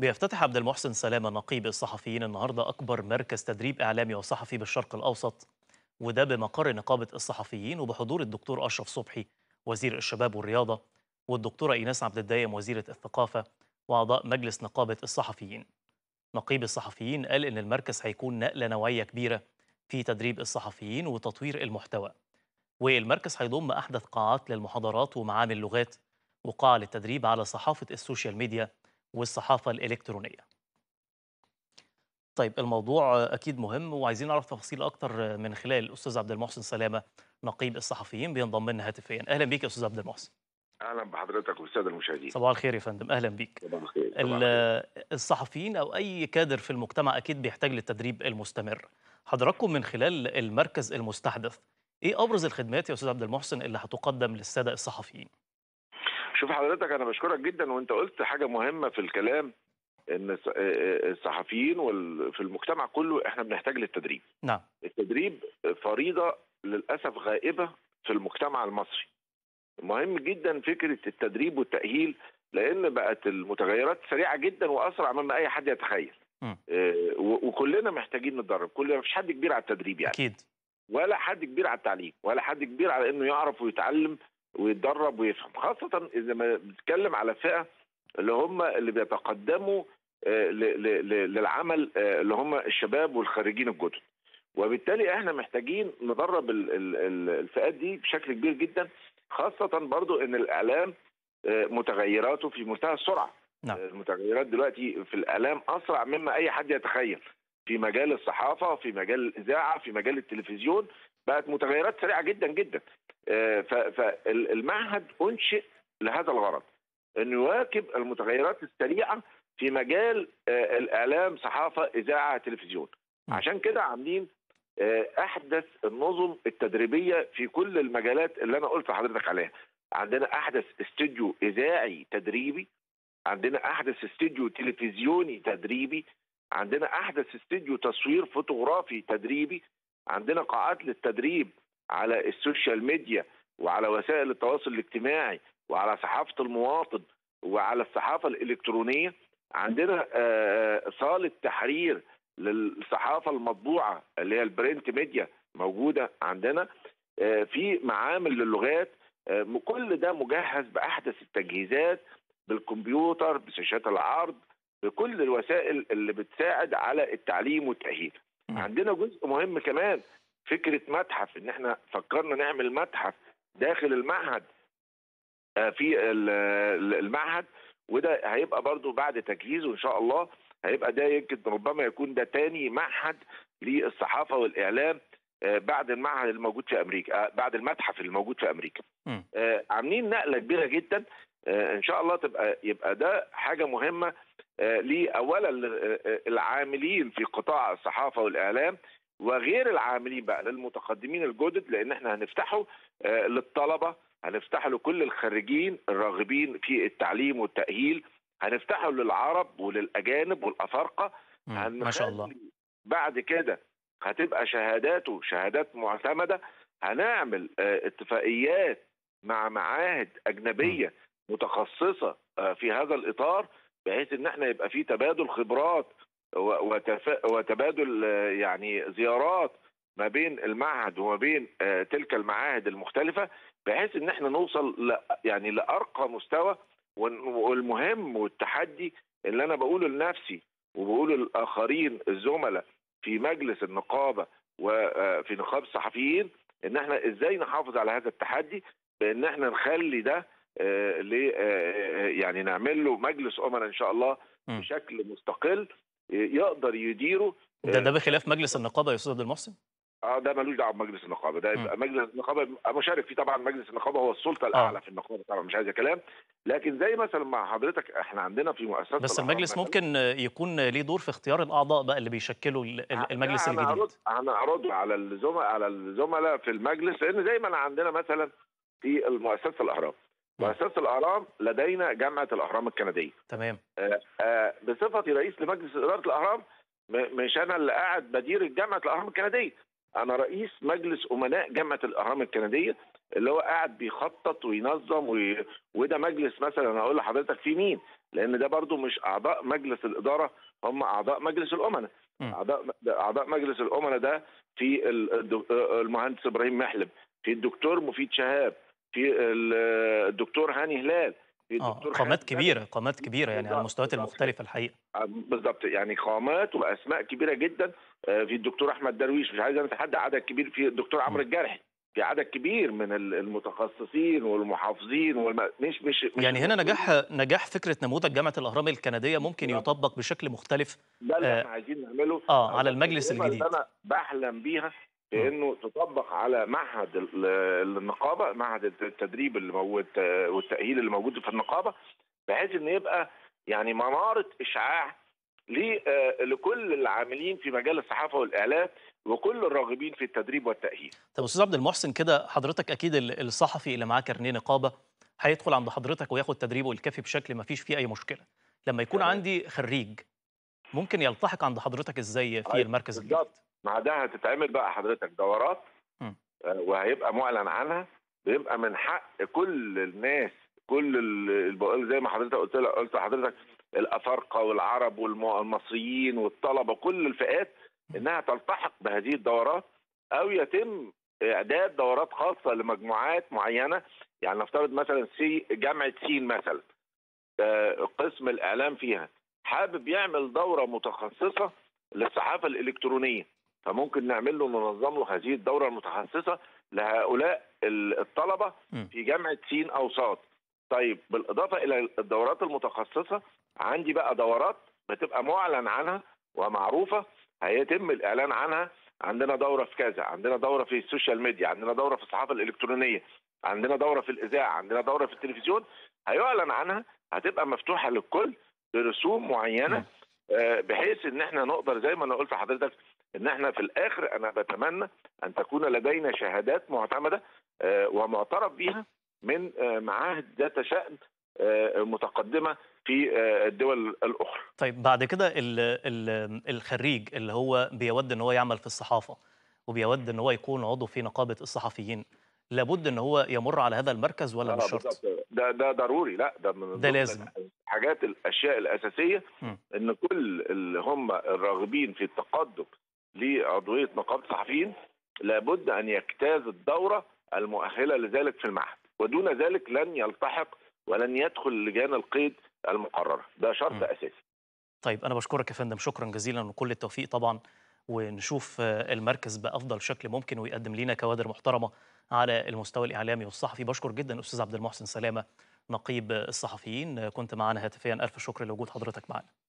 بيفتتح عبد المحسن سلامة نقيب الصحفيين النهارده أكبر مركز تدريب إعلامي وصحفي بالشرق الأوسط وده بمقر نقابة الصحفيين وبحضور الدكتور أشرف صبحي وزير الشباب والرياضة والدكتورة إيناس عبد الدايم وزيرة الثقافة وأعضاء مجلس نقابة الصحفيين نقيب الصحفيين قال إن المركز هيكون نقلة نوعية كبيرة في تدريب الصحفيين وتطوير المحتوى والمركز هيضم أحدث قاعات للمحاضرات ومعامل لغات وقاعة للتدريب على صحافة السوشيال ميديا والصحافة الإلكترونية طيب الموضوع أكيد مهم وعايزين نعرف تفاصيل أكتر من خلال الأستاذ عبد المحسن سلامة نقيب الصحفيين بينضم لنا هاتفيا أهلا بيك يا أستاذ عبد المحسن اهلا بحضرتك والساده المشاهدين صباح الخير يا فندم أهلا بيك صباح الخير صباح ال- الخير. الصحفيين أو أي كادر في المجتمع أكيد بيحتاج للتدريب المستمر حضراتكم من خلال المركز المستحدث إيه أبرز الخدمات يا أستاذ عبد المحسن اللي هتقدم للسادة الصحفيين شوف حضرتك انا بشكرك جدا وانت قلت حاجه مهمه في الكلام ان الص- الصحفيين وال- في المجتمع كله احنا بنحتاج للتدريب نعم التدريب فريضه للاسف غائبه في المجتمع المصري مهم جدا فكره التدريب والتاهيل لان بقت المتغيرات سريعه جدا واسرع مما اي حد يتخيل مم. آه، و- وكلنا محتاجين نتدرب كلنا مفيش حد كبير على التدريب يعني أكيد ولا حد كبير على التعليم ولا حد كبير على انه يعرف ويتعلم ويتدرب ويفهم خاصة إذا ما بنتكلم على فئة اللي هم اللي بيتقدموا آه، ل- ل- ل- للعمل آه، اللي هم الشباب والخريجين الجدد وبالتالي احنا محتاجين ندرب ال- ال- ال- الفئات دي بشكل كبير جدا خاصة برضو ان الاعلام آه، متغيراته في منتهى السرعة نعم. آه، المتغيرات دلوقتي في الاعلام اسرع مما اي حد يتخيل في مجال الصحافة في مجال الإذاعة في مجال التلفزيون بقت متغيرات سريعة جدا جدا فالمعهد أنشئ لهذا الغرض أنه يواكب المتغيرات السريعة في مجال آه، الإعلام صحافة إذاعة تلفزيون م. عشان كده عاملين آه، أحدث النظم التدريبية في كل المجالات اللي أنا قلت لحضرتك عليها عندنا أحدث استوديو إذاعي تدريبي عندنا أحدث استوديو تلفزيوني تدريبي عندنا احدث استديو تصوير فوتوغرافي تدريبي عندنا قاعات للتدريب على السوشيال ميديا وعلى وسائل التواصل الاجتماعي وعلى صحافه المواطن وعلى الصحافه الالكترونيه عندنا آه، صاله تحرير للصحافه المطبوعه اللي هي البرنت ميديا موجوده عندنا آه، في معامل للغات آه، كل ده مجهز باحدث التجهيزات بالكمبيوتر بشاشات العرض بكل الوسائل اللي بتساعد على التعليم والتأهيل مم. عندنا جزء مهم كمان فكرة متحف ان احنا فكرنا نعمل متحف داخل المعهد آه، في ال- ال- المعهد وده هيبقى برضو بعد تجهيزه ان شاء الله هيبقى ده يمكن ربما يكون ده تاني معهد للصحافة والإعلام آه، بعد المعهد الموجود في أمريكا آه، بعد المتحف الموجود في أمريكا مم. آه، عاملين نقلة كبيرة جدا آه، ان شاء الله تبقى يبقى ده حاجة مهمة آه، ليه اولا ل- آه، العاملين في قطاع الصحافه والاعلام وغير العاملين بقى للمتقدمين الجدد لان احنا هنفتحه آه، للطلبه هنفتحه لكل الخريجين الراغبين في التعليم والتاهيل هنفتحه للعرب وللاجانب والافارقه مم. ما شاء الله هنخلي بعد كده هتبقى شهاداته شهادات معتمده هنعمل آه، اتفاقيات مع معاهد اجنبيه متخصصه آه، في هذا الاطار بحيث ان احنا يبقى في تبادل خبرات و- وتف- وتبادل آه، يعني زيارات ما بين المعهد وما بين آه، تلك المعاهد المختلفه بحيث ان احنا نوصل ل يعني لارقى مستوى وال- والمهم والتحدي اللي انا بقوله لنفسي وبقوله للاخرين الزملاء في مجلس النقابه وفي نقابه الصحفيين ان احنا ازاي نحافظ على هذا التحدي بان احنا نخلي ده آه، ل- آه، يعني نعمل له مجلس امنا ان شاء الله مم. بشكل مستقل يقدر يديره ده ده بخلاف مجلس النقابة يا أستاذ عبد المحسن اه ده ملوش دعوه بمجلس النقابه ده مم. يبقى مجلس النقابه يبقى مشارك فيه طبعا مجلس النقابه هو السلطه الاعلى في النقابه طبعا مش عايز كلام لكن زي مثلا مع حضرتك احنا عندنا في مؤسسه بس الأهرام المجلس مثلاً، ممكن يكون ليه دور في اختيار الأعضاء بقى اللي بيشكلوا ال- ال- المجلس لا، الجديد هنعرض هنعرض على الزملاء على الزملاء في المجلس لان زي ما أنا عندنا مثلا في المؤسسه الاهرام مم. مؤسسه الاهرام لدينا جامعه الاهرام الكنديه تمام آه، آه، بصفتي رئيس لمجلس اداره الاهرام م- مش انا اللي قاعد بدير جامعه الاهرام الكنديه انا رئيس مجلس امناء جامعه الاهرام الكنديه اللي هو قاعد بيخطط وينظم وي... وده مجلس مثلا انا اقول لحضرتك في مين لان ده برضو مش اعضاء مجلس الاداره هم اعضاء مجلس الامناء مم. اعضاء اعضاء مجلس الامناء ده في ال- الد- المهندس ابراهيم محلب في الدكتور مفيد شهاب في ال- الدكتور هاني هلال في اه الدكتور قامات خالد كبيره قامات كبيره يعني على بالظبط، المستويات بالظبط. المختلفه الحقيقه بالظبط يعني قامات واسماء كبيره جدا آه، في الدكتور احمد درويش مش عايز انسى حد عدد كبير في الدكتور عمرو الجرحي في عدد كبير من ال- المتخصصين والمحافظين والم... مش مش مش يعني هنا المسؤولين. نجاح نجاح فكره نموذج جامعه الاهرام الكنديه ممكن بالظبط. يطبق بشكل مختلف ده اللي آه، احنا عايزين نعمله اه أو على ده المجلس التجربة اللي الجديد انا بحلم بيها مم. في انه تطبق على معهد ال- النقابه معهد التدريب اللي موجود والتاهيل اللي موجود في النقابه بحيث ان يبقى يعني مناره اشعاع ل- آه، لكل العاملين في مجال الصحافه والاعلام وكل الراغبين في التدريب والتاهيل طب استاذ عبد المحسن كده حضرتك اكيد ال- الصحفي اللي معاه كارنيه نقابه هيدخل عند حضرتك وياخد تدريبه الكافي بشكل ما فيش فيه اي مشكله لما يكون تمام. عندي خريج ممكن يلتحق عند حضرتك ازاي في أيوة، المركز الجديد بالظبط مع ده هتتعمل بقى حضرتك دورات مم. آه، وهيبقى معلن عنها بيبقى من حق كل الناس كل ال- اللي بقول زي ما حضرتك قلت لك قلت لحضرتك الافارقه والعرب والمصريين والطلبه كل الفئات انها تلتحق بهذه الدورات او يتم اعداد دورات خاصه لمجموعات معينه يعني نفترض مثلا سي جامعه سين مثلا آه، قسم الاعلام فيها حابب يعمل دوره متخصصه للصحافه الالكترونيه فممكن نعمل له ننظم له هذه الدوره المتخصصه لهؤلاء ال- الطلبه مم. في جامعه سين او صاد طيب بالاضافه الى الدورات المتخصصه عندي بقى دورات بتبقى معلن عنها ومعروفه هيتم الاعلان عنها عندنا دوره في كذا عندنا دوره في السوشيال ميديا عندنا دوره في الصحافه الالكترونيه عندنا دوره في الاذاعه عندنا دوره في التلفزيون هيعلن عنها هتبقى مفتوحه للكل برسوم معينه مم. آه، بحيث ان احنا نقدر زي ما انا قلت لحضرتك ان احنا في الاخر انا بتمنى ان تكون لدينا شهادات معتمده آه، ومعترف بها من آه، معاهد ذات شأن آه، متقدمه في آه، الدول الاخرى. طيب بعد كده ال ال الخريج اللي هو بيود ان هو يعمل في الصحافه وبيود ان هو يكون عضو في نقابه الصحفيين لابد ان هو يمر على هذا المركز ولا آه، مش شرط؟ بالظبط. ده ده ضروري لا ده من ده ضمن لازم. الحاجات الاشياء الاساسيه مم. ان كل اللي هم الراغبين في التقدم لعضويه نقابه الصحفيين لابد ان يجتاز الدوره المؤهله لذلك في المعهد ودون ذلك لن يلتحق ولن يدخل لجان القيد المقرره ده شرط مم. اساسي طيب انا بشكرك يا فندم شكرا جزيلا وكل التوفيق طبعا ونشوف آه، المركز بافضل شكل ممكن ويقدم لنا كوادر محترمه على المستوى الاعلامي والصحفي بشكر جدا استاذ عبد المحسن سلامه نقيب الصحفيين آه، كنت معنا هاتفيا الف شكر لوجود حضرتك معنا